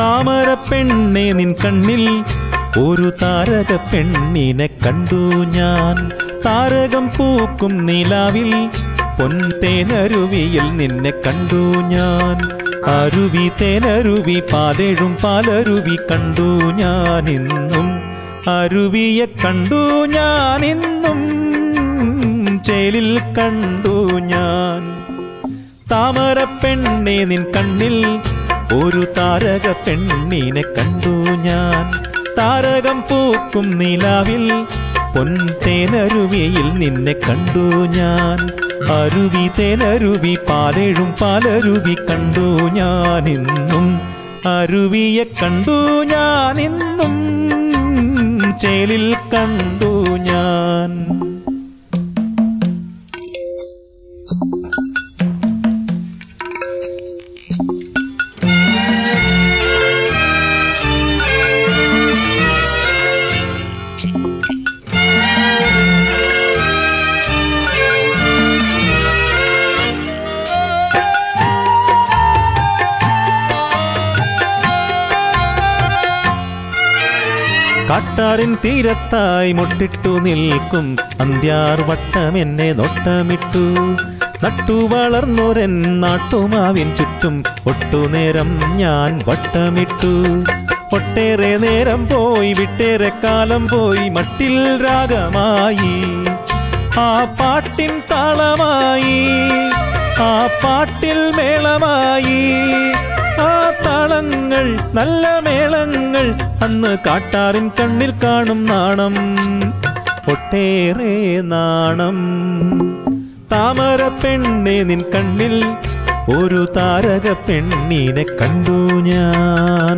താമര പെണ്ണെ നിൻ കണ്ണിൽ ഒരു താരക പെണ്ണിനെ കണ്ടു ഞാൻ താരകം പൂക്കും നിലാവിൽ പൊൻതേനരുവിയിൽ നിന്നെ കണ്ടു ഞാൻ അരുവി തേനരുവി പാലെഴും പാലരുവി കണ്ടു ഞാൻ ഇന്നും അരുവിയെ കണ്ടു ഞാൻ ഇന്നും ചേലിൽ കണ്ടു ഞാൻ താമര പെണ്ണെ നിൻ കണ്ണിൽ ഒരു താരക പെണ്ണിനെ കണ്ടു ഞാൻ താരകം പൂക്കും നിലാവിൽ പൊൻതേനരുവിയിൽ നിന്നെ കണ്ടു ഞാൻ അരുവി തേനരുവി പാലെഴും പാലരുവി കണ്ടു ഞാൻ ഇന്നും അരുവിയെ കണ്ടു ഞാൻ ഇന്നും ചേലിൽ കണ്ടു ഞാൻ കാട്ടാറിൻ തീരത്തായി മുട്ടിട്ടു നിൽക്കും അന്ത്യാർ വട്ടം എന്നെ നൊട്ടമിട്ടു നട്ടു വളർന്നൊരൻ നാട്ടുമാവിൻ ചുറ്റും ഒട്ടുനേരം ഞാൻ വട്ടമിട്ടു ഒട്ടേറെ നേരം പോയി വിട്ടേറെ കാലം പോയി മട്ടിൽ രാഗമായി ആ പാട്ടിൻ താളമായി ആ പാട്ടിൽ മേളമായി ആ താളങ്ങൾ നല്ല മേളങ്ങൾ അന്ന് കാട്ടാറിൻ കണ്ണിൽ കാണും നാണം ഒട്ടേറെ നാണം താമര പെണ്ണെ നിൻ കണ്ണിൽ ഒരു താരക പെണ്ണിനെ കണ്ടു ഞാൻ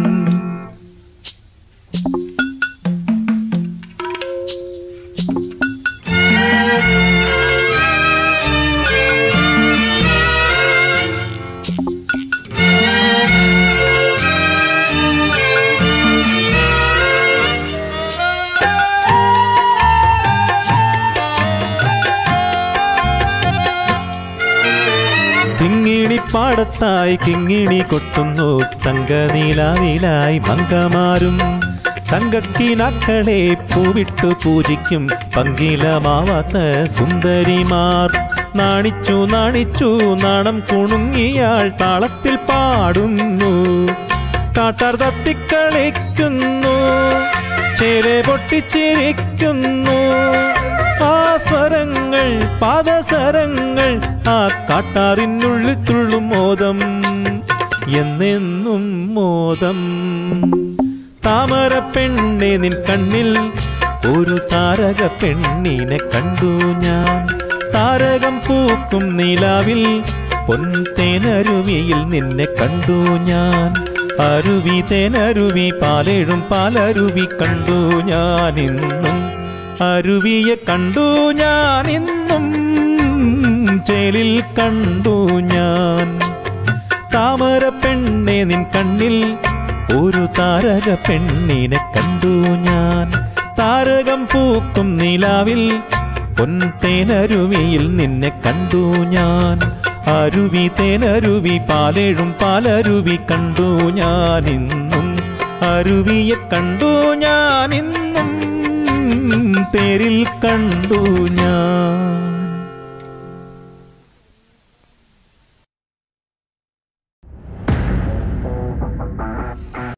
കിങ്ങിണി പാടത്തായി കിങ്ങിണി കൊട്ടുന്നു തങ്കനീലാവിലായി മങ്കമാരും തങ്കക്കിനാക്കളെ പൂവിട്ടു പൂജിക്കും പങ്കിലമാവാത്ത സുന്ദരിമാർ നാണിച്ചു നാണിച്ചു നാണം കുണുങ്ങിയാൾ താളത്തിൽ പാടുന്നു കാട്ടാർ തത്തിക്കളിക്കുന്നു ചേരെ പൊട്ടിച്ചിരിക്കുന്നു ആ സ്വരങ്ങൾ പാദസരങ്ങൾ ആ കാട്ടാറിനുള്ളിൽ തുള്ളും മോദം എന്നെന്നും മോദം താമര പെണ്ണെ നിൻ കണ്ണിൽ ഒരു താരക പെണ്ണിനെ കണ്ടു ഞാൻ താരകം പൂക്കും നിലാവിൽ പൊൻതേനരുവിയിൽ നിന്നെ കണ്ടു ഞാൻ അരുവി തേനരുവി പാലെഴും പാലരുവി കണ്ടു ഞാൻ ഇന്നും അരുവിയെ കണ്ടു ഞാൻ ഇന്നും ചേലിൽ കണ്ടു ഞാൻ താമര പെണ്ണെ നിൻ കണ്ണിൽ ഒരു താരക പെണ്ണിനെ കണ്ടു ഞാൻ താരകം പൂക്കും നിലാവിൽ പൊൻതേനരുവിയിൽ നിന്നെ കണ്ടു ഞാൻ അരുവി തേനരുവി പാലെഴും പാലരുവി കണ്ടു ഞാൻ ഇന്നും അരുവിയെ കണ്ടു ഞാൻ ഇന്നും തേരിൽ കണ്ടു ഞാൻ